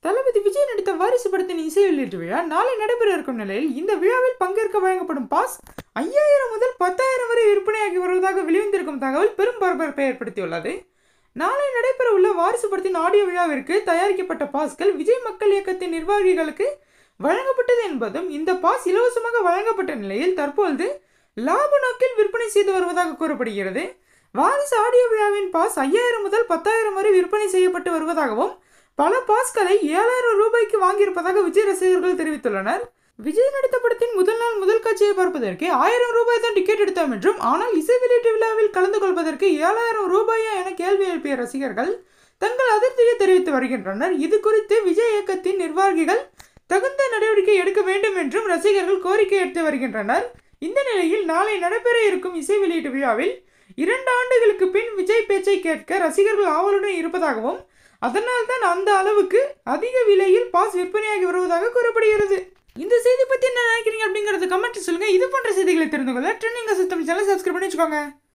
தளபதி விஜய் நடித்த வாரிசு படத்தின் இசை வெளியீட்டு விழா நாளை நடைபெற இருக்கும் நிலையில் இந்த விழாவில் பங்கேற்க வழங்கப்படும் பாஸ் ஐயாயிரம் முதல் பத்தாயிரம் வரை விற்பனையாகி வருவதாக வெளிவந்திருக்கும் தகவல் பெரும் பரபரப்பை ஏற்படுத்தியுள்ளது நாளை நடைபெற உள்ள வாரிசு படத்தின் ஆடியோ விழாவிற்கு தயாரிக்கப்பட்ட பாஸ்கள் விஜய் மக்கள் இயக்கத்தின் நிர்வாகிகளுக்கு வழங்கப்பட்டது என்பதும் இந்த பாஸ் இலவசமாக வழங்கப்பட்ட நிலையில் தற்பொழுது லாப நோக்கில் விற்பனை செய்து வருவதாக கூறப்படுகிறது வாரிசு ஆடியோ விழாவின் பாஸ் ஐயாயிரம் முதல் பத்தாயிரம் வரை விற்பனை செய்யப்பட்டு வருவதாகவும் பல பாஸ்களை ஏழாயிரம் ரூபாய்க்கு வாங்கியிருப்பதாக விஜய் ரசிகர்கள் தெரிவித்துள்ளனர் விஜய் நடித்த படத்தின் முதல் நாள் முதல் காட்சியை பார்ப்பதற்கு ஆயிரம் ரூபாய் தான் டிக்கெட் எடுத்தோம் என்றும் ஆனால் இசை வெளியீட்டு விழாவில் கலந்து கொள்வதற்கு ஏழாயிரம் ரூபாயா என கேள்வி எழுப்பிய ரசிகர்கள் தங்கள் அதிருப்தியை தெரிவித்து வருகின்றனர் இது குறித்து விஜய் இயக்கத்தின் நிர்வாகிகள் தகுந்த நடவடிக்கை எடுக்க வேண்டும் என்றும் ரசிகர்கள் கோரிக்கை எடுத்து வருகின்றனர் இந்த நிலையில் நாளை நடைபெற இருக்கும் இசை வெளியீட்டு விழாவில் இரண்டு ஆண்டுகளுக்கு பின் விஜய் பேச்சை கேட்க ரசிகர்கள் ஆவலுடன் இருப்பதாகவும் அதனால்தான் அந்த அளவுக்கு அதிக விலையில் பாஸ் விற்பனையாகி வருவதாக கூறப்படுகிறது இந்த செய்தி பத்தி என்ன நினைக்கிறீங்க அப்படிங்கறது கமெண்ட் சொல்லுங்க இது போன்ற செய்திகளை தெரிந்து கொள்ள ட்ரெண்டிங் சிஸ்டம் சேனல் சப்ஸ்கிரைப் பண்ணி வச்சுக்கோங்க